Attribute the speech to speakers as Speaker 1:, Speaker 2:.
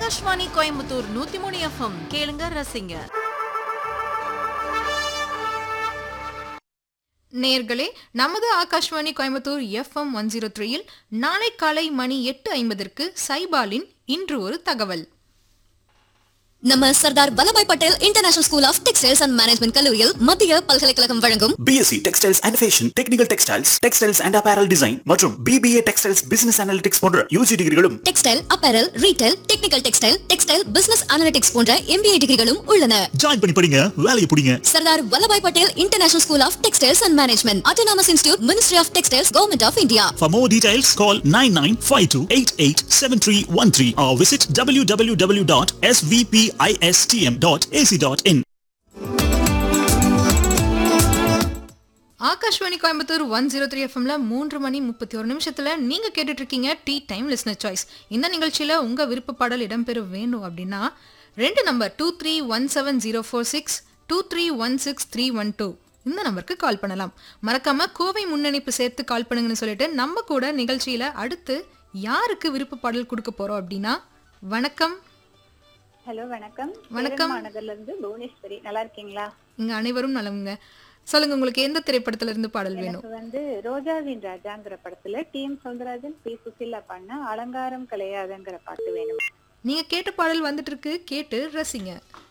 Speaker 1: ஆகாஷ்வாணி கோயம்புத்தூர் நூத்தி மூணு எஃப்எம் கேளுங்க ரசிங்க
Speaker 2: நேர்களே நமது Akashvani Coimbatore FM one zero த்ரீயில் நாளை காலை மணி எட்டு ஐம்பதற்கு சைபாலின் இன்று ஒரு தகவல்
Speaker 3: நம்ம Sardar Vallabhbhai Patel international school of textiles and management கல்லூரியில் மத்திய பல்கலைக்கழகம் வழங்கும்
Speaker 4: BSc Textiles and Fashion, Technical Textiles, Textiles and Apparel Design மற்றும் BBA Textiles Business Analytics போன்ற யூஜி டிகிரிகளும்
Speaker 3: textile apparel retail technical textile textile business analytics போன்ற எம்பிஏ டிகிரிகளும் உள்ளன
Speaker 4: ஜாயின் பண்ணி படிங்க வேலையை பிடிங்க
Speaker 3: Sardar Vallabhbhai Patel international school of textiles and management autonomous institute ministry of textiles government of India
Speaker 4: For more details, call 9952887313 or visit www.svpistm.ac.in.
Speaker 2: Akashvani Coimbatore one zero three எஃப்எம்ல மூன்று மணி முப்பத்தி ஒரு நிமிஷத்துல நீங்க கேட்டுட்டு இருக்கீங்க டீ டைம் லிஸ்னர் சாய்ஸ் இந்த நிகழ்ச்சியில உங்க விருப்ப பாடல் இடம்பெற வேணும் அப்படின்னா ரெண்டு number two three one seven zero four six two three one six three one two இந்த நம்பருக்கு கால் பண்ணலாம் மறக்காம கோவை முன்னணிப்பு சேர்த்து கால் பண்ணுங்கன்னு சொல்லிட்டு நம்ம கூட நிகழ்ச்சியில அடுத்து யாருக்கு விருப்ப பாடல் கொடுக்க போறோம் அப்படின்னா வணக்கம்
Speaker 5: ஹலோ வணக்கம்
Speaker 2: வணக்கம்.
Speaker 5: மாநகர்ல இருந்து புவனேஸ்வரி நல்லா இருக்கீங்களா
Speaker 2: இங்க அனைவரும் நலமுங்க சொல்லுங்க உங்களுக்கு எந்த திரைப்படத்துல இருந்து பாடல் வேணும்
Speaker 5: எனக்கு வந்து ரோஜாவின் ராஜாங்கிற படத்துல T M Soundararajan P Susheela பண்ண அலங்காரம் கலையாதங்கிற பாட்டு வேணும்
Speaker 2: நீங்க கேட்ட பாடல் வந்துட்டு இருக்கு கேட்டு ரசிங்க